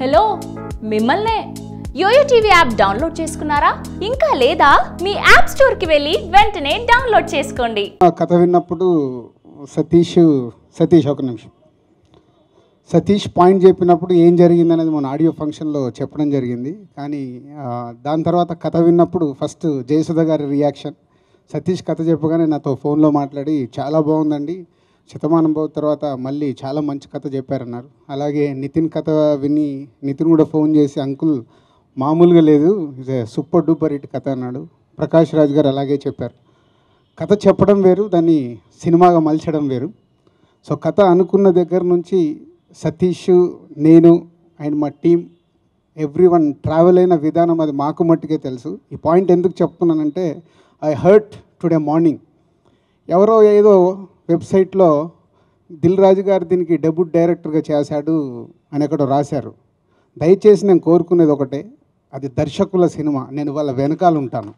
hello మిమ్మల్నే yo-yo TV app download చేసుకున్నారా ఇంకా లేదా మీ యాప్ స్టోర్కి వెళ్ళి వెంటనే డౌన్లోడ్ చేసుకోండి ఆ కథ విన్నప్పుడు సతీష్ సతీష్ ఒక నిమిషం సతీష్ పాయింట్ చెప్పినప్పుడు ఏం జరిగింది అనేది మన ఆడియో ఫంక్షన్లో చెప్పడం జరిగింది కానీ ఆ, దాని తర్వాత కథ విన్నప్పుడు ఫస్ట్ జయసుధ గారి రియాక్షన్ సతీష్ కథ చెప్పగానే నాతో ఫోన్లో మాట్లాడి చాలా బాగుందండి శతమానం బావు తర్వాత మళ్ళీ చాలా మంచి కథ చెప్పారన్నారు అలాగే నితిన్ కథ విని నితిన్ కూడా ఫోన్ చేసి అంకుల్ మామూలుగా లేదు ఇది సూపర్ డూపర్ హిట్ కథ అన్నాడు ప్రకాష్ రాజ్ గారు అలాగే చెప్పారు కథ చెప్పడం వేరు దాన్ని సినిమాగా మలచడం వేరు సో కథ అనుకున్న దగ్గర నుంచి సతీష్ నేను అండ్ మా టీం ఎవ్రీ వన్ ట్రావెల్ అయిన విధానం అది మాకు మట్టుకే తెలుసు ఈ పాయింట్ ఎందుకు చెప్తున్నానంటే ఐ హర్ట్ టుడే మార్నింగ్ ఎవరో ఏదో వెబ్సైట్లో దిల్ రాజు గారు దీనికి డెబ్యూట్ డైరెక్టర్గా చేశాడు అని ఎక్కడో రాశారు దయచేసి నేను కోరుకునేది ఒకటే అది దర్శకుల సినిమా నేను వాళ్ళ వెనకాల ఉంటాను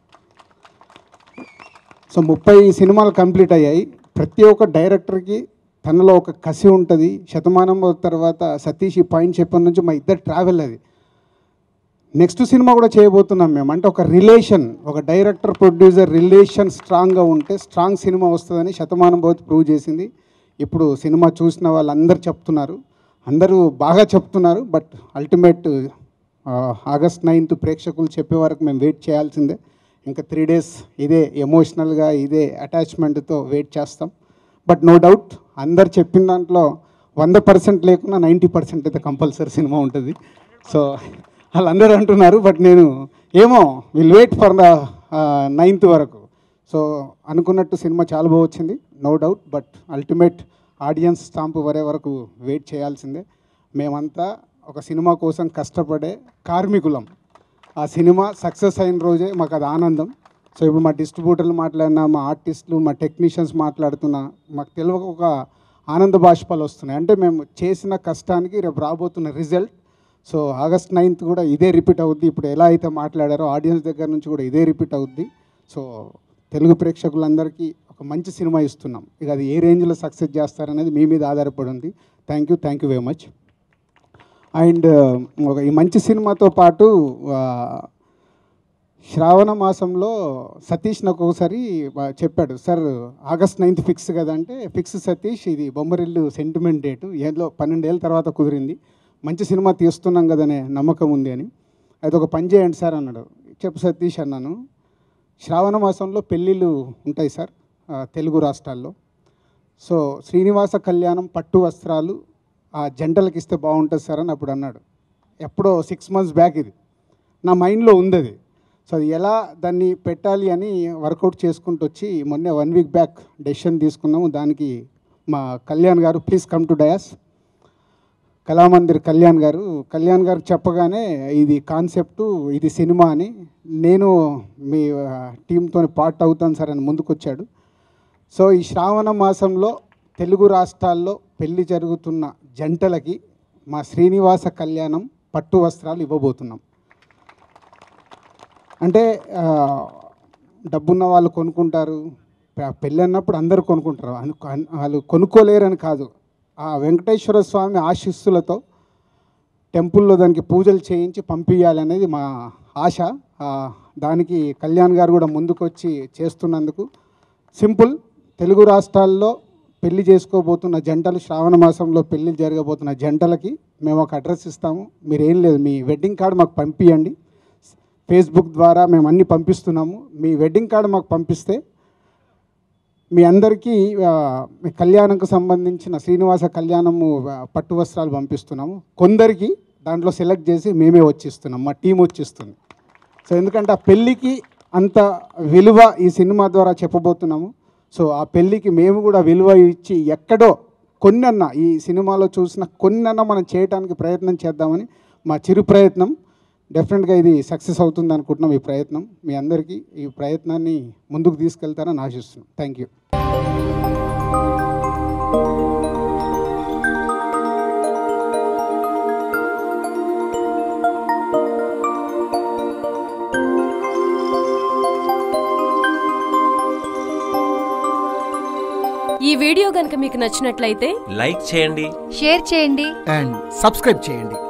సో ముప్పై సినిమాలు కంప్లీట్ అయ్యాయి ప్రతి ఒక్క డైరెక్టర్కి తనలో ఒక కసి ఉంటుంది శతమానం తర్వాత సతీష్ ఈ పాయింట్ చెప్పిన నుంచి మా ఇద్దరు ట్రావెల్ అది నెక్స్ట్ సినిమా కూడా చేయబోతున్నాం మేము అంటే ఒక రిలేషన్ ఒక డైరెక్టర్ ప్రొడ్యూసర్ రిలేషన్ స్ట్రాంగ్గా ఉంటే స్ట్రాంగ్ సినిమా వస్తుందని శతమానం భవతి ప్రూవ్ చేసింది ఇప్పుడు సినిమా చూసిన వాళ్ళందరూ చెప్తున్నారు అందరూ బాగా చెప్తున్నారు బట్ అల్టిమేట్ ఆగస్ట్ నైన్త్ ప్రేక్షకులు చెప్పే వరకు మేము వెయిట్ చేయాల్సిందే ఇంకా త్రీ డేస్ ఇదే ఎమోషనల్గా ఇదే అటాచ్మెంట్తో వెయిట్ చేస్తాం బట్ నో డౌట్ అందరు చెప్పిన దాంట్లో వంద పర్సెంట్ లేకున్నా నైంటీ పర్సెంట్ అయితే కంపల్సరీ సినిమా ఉంటుంది సో వాళ్ళందరూ అంటున్నారు బట్ నేను ఏమో will wait for the ninth వరకు సో అనుకున్నట్టు సినిమా చాలా బాగా వచ్చింది no doubt but ultimate audience stamp వరే వరకు వెయిట్ చేయాల్సిందే మేమంతా ఒక సినిమా కోసం కష్టపడే కార్మికులం ఆ సినిమా సక్సెస్ అయిన రోజే మాకు అది ఆనందం సో ఇప్పుడు మా డిస్ట్రిబ్యూటర్లు మాట్లాడినా మా ఆర్టిస్టులు మా టెక్నీషియన్స్ మాట్లాడుతున్నా మాకు తెలియక ఒక ఆనంద బాష్పాలు వస్తున్నాయి అంటే మేము చేసిన కష్టానికి రేపు రాబోతున్న రిజల్ట్ సో ఆగస్ట్ నైన్త్ కూడా ఇదే రిపీట్ అవుద్ది ఇప్పుడు ఎలా అయితే మాట్లాడారో ఆడియన్స్ దగ్గర నుంచి కూడా ఇదే రిపీట్ అవుద్ది సో తెలుగు ప్రేక్షకులందరికీ ఒక మంచి సినిమా ఇస్తున్నాం ఇక అది ఏ రేంజ్లో సక్సెస్ చేస్తారనేది మీ మీద ఆధారపడి ఉంది thank you thank you very much and ఒక ఈ మంచి సినిమాతో పాటు ఆ, శ్రావణ మాసంలో సతీష్ నాకు ఒకసారి ఆ, చెప్పాడు సార్ ఆగస్ట్ నైన్త్ ఫిక్స్ కదా అంటే ఫిక్స్ సతీష్ ఇది బొమ్మరిల్లు సెంటిమెంట్ డేటు ఏదో పన్నెండేళ్ళ తర్వాత కుదిరింది మంచి సినిమా తీస్తున్నాం కదనే నమ్మకం ఉంది అని అయితే ఒక పని చేయండి సార్ అన్నాడు చెప్పు సతీష్ అన్నాను శ్రావణ మాసంలో పెళ్ళిళ్ళు ఉంటాయి సార్ ఆ, తెలుగు రాష్ట్రాల్లో సో శ్రీనివాస కళ్యాణం పట్టు వస్త్రాలు ఆ జంటలకు ఇస్తే బాగుంటుంది సార్ అని అప్పుడు అన్నాడు ఎప్పుడో సిక్స్ మంత్స్ బ్యాక్ ఇది నా మైండ్లో ఉంది అది సో అది ఎలా దాన్ని పెట్టాలి అని వర్కౌట్ చేసుకుంటూ వచ్చి మొన్నే వన్ వీక్ బ్యాక్ డెసిషన్ తీసుకున్నాము దానికి మా Kalyan garu please come to dais Kalamandir Kalyan garu Kalyan గారు చెప్పగానే ఇది కాన్సెప్టు ఇది సినిమా అని నేను మీ టీంతో పార్ట్ అవుతాను సార్ అని ముందుకొచ్చాడు సో ఈ శ్రావణ మాసంలో తెలుగు రాష్ట్రాల్లో పెళ్లి జరుగుతున్న జంటలకి మా శ్రీనివాస కళ్యాణం పట్టు వస్త్రాలు ఇవ్వబోతున్నాం అంటే ఆ, డబ్బున్న వాళ్ళు కొనుక్కుంటారు పె- పెళ్ళి అన్నప్పుడు అందరూ కొనుక్కుంటారు అను- అన్- వాళ్ళు కొనుక్కోలేరని కాదు ఆ వెంకటేశ్వర స్వామి ఆశీస్సులతో టెంపుల్లో దానికి పూజలు చేయించి పంపించాలనేది మా ఆశ ఆ, దానికి కళ్యాణ్ గారు కూడా ముందుకొచ్చి చేస్తున్నందుకు సింపుల్ తెలుగు రాష్ట్రాల్లో పెళ్లి చేసుకోబోతున్న జంటలు శ్రావణ మాసంలో పెళ్లి జరగబోతున్న జంటలకి మేము ఒక అడ్రస్ ఇస్తాము మీరు ఏం లేదు మీ వెడ్డింగ్ కార్డు మాకు పంపించండి ఫేస్బుక్ ద్వారా మేము అన్ని పంపిస్తున్నాము మీ వెడ్డింగ్ కార్డు మాకు పంపిస్తే మీ అందరికీ ఆ, మీ కళ్యాణంకు సంబంధించిన శ్రీనివాస కళ్యాణము ఆ, పట్టు వస్త్రాలు పంపిస్తున్నాము కొందరికి దాంట్లో సెలెక్ట్ చేసి మేమే వచ్చిస్తున్నాం మా టీం వచ్చిస్తుంది సో ఎందుకంటే ఆ పెళ్ళికి అంత విలువ ఈ సినిమా ద్వారా చెప్పబోతున్నాము సో ఆ పెళ్ళికి మేము కూడా విలువ ఇచ్చి ఎక్కడో కొన్నన్న ఈ సినిమాలో చూసిన కొన్నన్న మనం చేయడానికి ప్రయత్నం చేద్దామని మా చిరు ప్రయత్నం డెఫినెట్గా ఇది సక్సెస్ అవుతుంది అనుకుంటున్నాం ఈ ప్రయత్నం మీ అందరికీ ఈ ప్రయత్నాన్ని ముందుకు తీసుకెళ్తారని ఆశిస్తున్నాం థ్యాంక్ యూ ఈ వీడియో గనుక మీకు నచ్చినట్లయితే లైక్ చేయండి షేర్ చేయండి అండ్ సబ్స్క్రైబ్ చేయండి